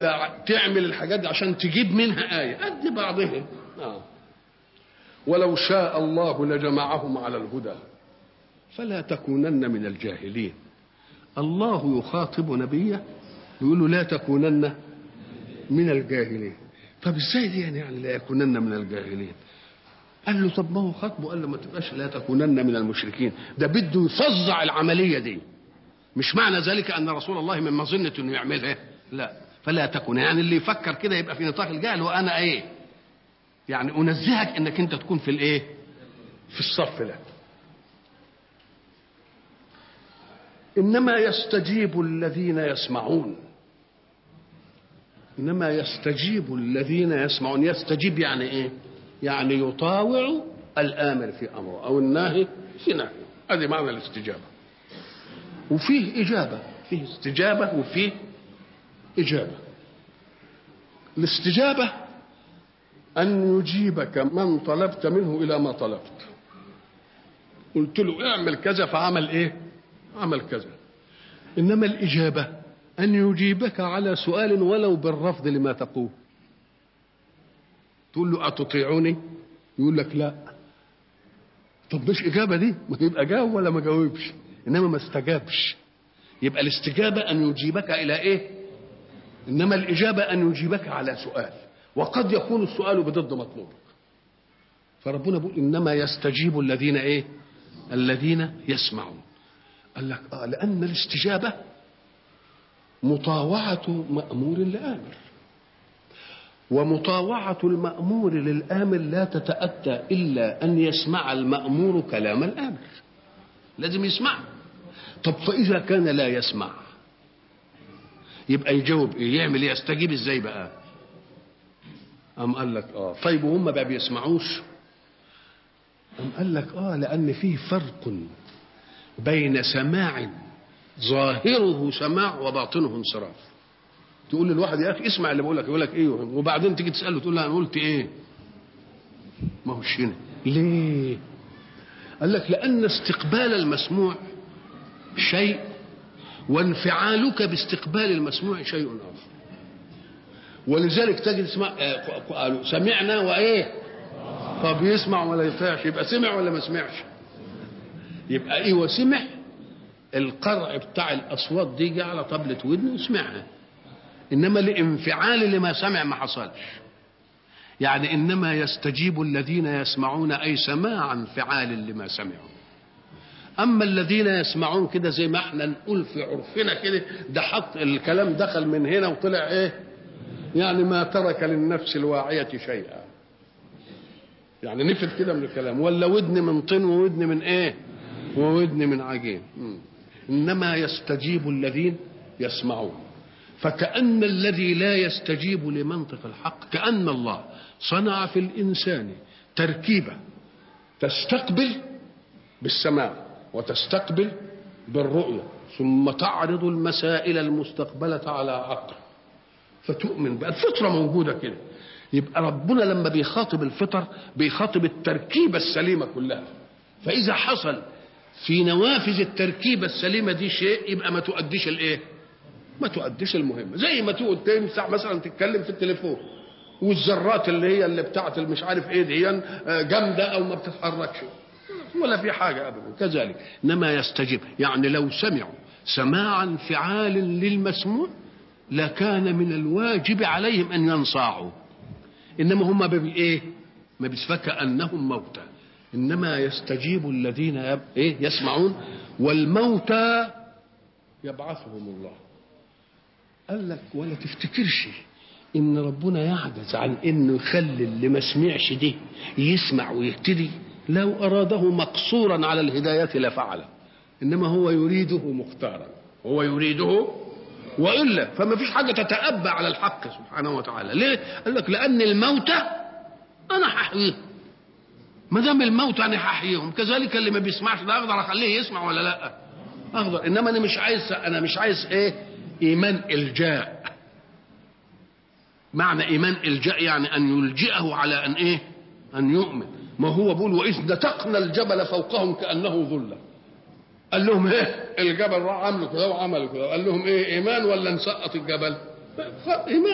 تعمل الحاجات دي عشان تجيب منها آية قد بعضهم آه. ولو شاء الله لجمعهم على الهدى فلا تكونن من الجاهلين الله يخاطب نبيه يقول له لا تكونن من الجاهلين طب ازاي دي يعني, يعني لا يكونن من الجاهلين قال له طب ما هو خاطبه قال له ما تبقاش لا تكونن من المشركين ده بده يفظع العمليه دي مش معنى ذلك ان رسول الله من مظنه انه يعملها لا فلا تكون يعني اللي يفكر كده يبقى في نطاق الجهل وانا ايه يعني انزهك انك انت تكون في الايه في الصف ده انما يستجيب الذين يسمعون انما يستجيب الذين يسمعون يستجيب يعني ايه يعني يطاوع الامر في امره او الناهي في نهيه هذه معنى الاستجابه وفيه اجابه فيه استجابه وفيه اجابه الاستجابه ان يجيبك من طلبت منه الى ما طلبت قلت له اعمل كذا فعمل ايه عمل كذا انما الاجابه ان يجيبك على سؤال ولو بالرفض لما تقول تقول له أتطيعوني يقول لك لا طب مش إجابة دي ما يبقى جاوب ولا ما جاوبش إنما ما استجابش يبقى الاستجابة أن يجيبك إلى إيه إنما الإجابة أن يجيبك على سؤال وقد يكون السؤال بضد مطلوبك فربنا بيقول إنما يستجيب الذين إيه الذين يسمعون قال لك آه لأن الاستجابة مطاوعة مأمور لآمر ومطاوعة المأمور للآمر لا تتأتى إلا أن يسمع المأمور كلام الآمر لازم يسمع طب فإذا كان لا يسمع يبقى يجاوب إيه يعمل إيه يستجيب إزاي بقى أم قال لك آه طيب وهم بقى بيسمعوش أم قال لك آه لأن فيه فرق بين سماع ظاهره سماع وباطنه انصراف تقول للواحد يا اخي اسمع اللي بقول لك يقول لك ايه وبعدين تيجي تساله تقول له انا قلت ايه ما هوش هنا ليه قال لك لان استقبال المسموع شيء وانفعالك باستقبال المسموع شيء اخر ولذلك تجد تسمع قالوا سمعنا وايه طب يسمع ولا يطيعش يبقى سمع ولا ما سمعش يبقى ايه وسمع القرع بتاع الاصوات دي جه على طبله ودنه وسمعها انما الانفعال لما سمع ما حصلش يعني انما يستجيب الذين يسمعون اي سماع انفعال لما سمعوا اما الذين يسمعون كده زي ما احنا نقول في عرفنا كده ده حط الكلام دخل من هنا وطلع ايه يعني ما ترك للنفس الواعية شيئا يعني نفد كده من الكلام ولا ودن من طين وودن من ايه وودن من عجين انما يستجيب الذين يسمعون فكأن الذي لا يستجيب لمنطق الحق كأن الله صنع في الإنسان تركيبة تستقبل بالسماع وتستقبل بالرؤية ثم تعرض المسائل المستقبلة على عقل فتؤمن بقى الفطرة موجودة كده يبقى ربنا لما بيخاطب الفطر بيخاطب التركيبة السليمة كلها فإذا حصل في نوافذ التركيبة السليمة دي شيء يبقى ما تؤديش الايه ما تؤديش المهمة زي ما تقول تمسح مثلا تتكلم في التليفون والذرات اللي هي اللي بتاعت مش عارف ايه دي جامدة او ما بتتحركش ولا في حاجة ابدا كذلك انما يستجيب يعني لو سمعوا سماع انفعال للمسموع لكان من الواجب عليهم ان ينصاعوا انما هم بايه ما بيسفك انهم موتى انما يستجيب الذين يب... ايه يسمعون والموتى يبعثهم الله قال لك ولا تفتكرش ان ربنا يعجز عن انه يخلي اللي ما سمعش دي يسمع ويهتدي لو اراده مقصورا على الهدايه لفعله انما هو يريده مختارا هو يريده والا فما فيش حاجه تتأبى على الحق سبحانه وتعالى ليه قال لك لان الموتى انا هحييهم ما دام الموت انا هحييهم كذلك اللي ما بيسمعش ده اقدر اخليه يسمع ولا لا اقدر انما انا مش عايز انا مش عايز ايه ايمان الجاء معنى ايمان الجاء يعني ان يلجئه على ان ايه ان يؤمن ما هو بيقول واذ نتقنا الجبل فوقهم كانه ظله قال لهم ايه الجبل راح عملوا كده وعملوا كده قال لهم ايه ايمان ولا نسقط الجبل ايمان